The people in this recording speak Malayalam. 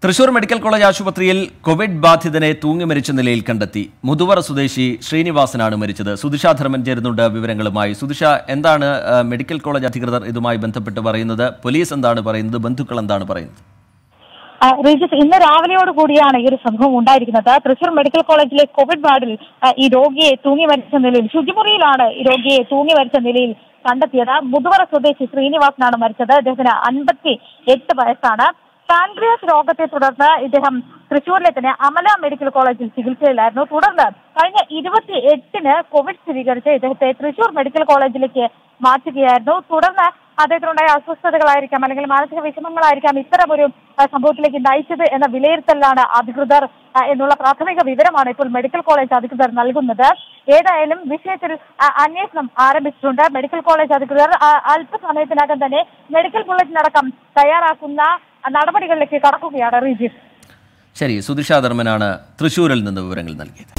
തൃശൂർ മെഡിക്കൽ കോളേജ് ആശുപത്രിയിൽ കോവിഡ് ബാധിതനെ തൂങ്ങി മരിച്ച നിലയിൽ കണ്ടെത്തി മുതുവറ സ്വദേശി ശ്രീനിവാസനാണ് മരിച്ചത് സുധിഷ ധർമ്മൻ ചേരുന്നുണ്ട് വിവരങ്ങളുമായി സുധിഷ എന്താണ് ആ, മെഡിക്കൽ കോളേജ് അധികൃതർ ഇതുമായി ബന്ധപ്പെട്ട് പറയുന്നത് പോലീസ് എന്താണ് പറയുന്നത് ബന്ധുക്കൾ എന്താണ് പറയുന്നത് ആ, റിജിത്ത് ഇന്ന് രാവിലെയോട് കൂടിയാണ് ഈ ഒരു സംഭവം ഉണ്ടായിരിക്കുന്നത് തൃശൂർ മെഡിക്കൽ കോളേജിലെ കോവിഡ് വാർഡിൽ ആ, ഈ രോഗിയെ തൂങ്ങി മരിച്ച നിലയിൽ ശുചിമുറിയിലാണ് ഈ രോഗിയെ തൂങ്ങി മരിച്ച നിലയിൽ കണ്ടെത്തിയത് മുതുവറ സ്വദേശി ശ്രീനിവാസനാണ് മരിച്ചത് അദ്ദേഹത്തിന് അൻപത്തി എട്ട് വയസ്സാണ് പാൻക്രിയാസ് രോഗത്തെ തുടർന്ന് ഇദ്ദേഹം തൃശൂരിലെ തന്നെ അമല മെഡിക്കൽ കോളേജിൽ ചികിത്സയിലായിരുന്നു തുടർന്ന് കഴിഞ്ഞ ഇരുപത്തി എട്ടിന് കോവിഡ് സ്ഥിരീകരിച്ച് ഇദ്ദേഹത്തെ തൃശൂർ മെഡിക്കൽ കോളേജിലേക്ക് മാറ്റുകയായിരുന്നു തുടർന്ന് അദ്ദേഹത്തിനുണ്ടായ അസ്വസ്ഥതകളായിരിക്കാം അല്ലെങ്കിൽ മാനസിക വിഷമങ്ങളായിരിക്കാം ഇത്തരം ഒരു ആ, സംഭവത്തിലേക്ക് നയിച്ചത് എന്ന വിലയിരുത്തലാണ് അധികൃതർ ആ, എന്നുള്ള പ്രാഥമിക വിവരമാണ് ഇപ്പോൾ മെഡിക്കൽ കോളേജ് അധികൃതർ നൽകുന്നത് ഏതായാലും വിഷയത്തിൽ ആ, അന്വേഷണം ആരംഭിച്ചിട്ടുണ്ട് മെഡിക്കൽ കോളേജ് അധികൃതർ ആ, അല്പസമയത്തിനകം തന്നെ മെഡിക്കൽ ബുള്ളറ്റിനടക്കം തയ്യാറാക്കുന്ന നടപടികളിലേക്ക് കടക്കുകയാണ് റീജിത്ത് ശരി സുധിഷ ധർമ്മനാണ് തൃശൂരിൽ നിന്ന് വിവരങ്ങൾ നൽകിയത്